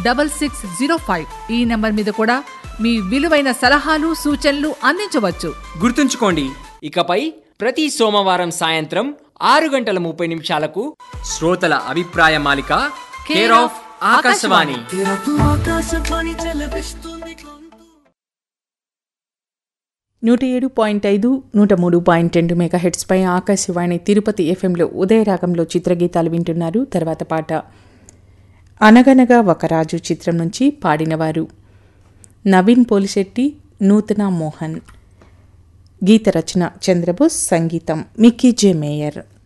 double six zero five ఈ number మీద కూడా మీ విలువైన సలహాలు సూచనలు అందించవచ్చు గుర్తుంచుకోండి ఇకపై ప్రతి సోమవారం సాయంత్రం ఆరు గంటల ముప్పై నిమిషాలకు శ్రోతల అభిప్రాయ మాలిక కేర్ ఆఫ్ ఆకాశవాణి నూట ఏడు పాయింట్ ఐదు నూట మూడు పాయింట్ రెండు మెగా హెడ్స్పై ఆకాశవాణి తిరుపతి ఎఫ్ఎంలో ఉదయరాగంలో చిత్రగీతాలు వింటున్నారు తర్వాత పాట అనగనగా ఒక రాజు చిత్రం నుంచి పాడినవారు నవీన్ పోలిశెట్టి నూతన మోహన్ గీత రచన చంద్రబోస్ సంగీతం మిక్కీ జే మేయర్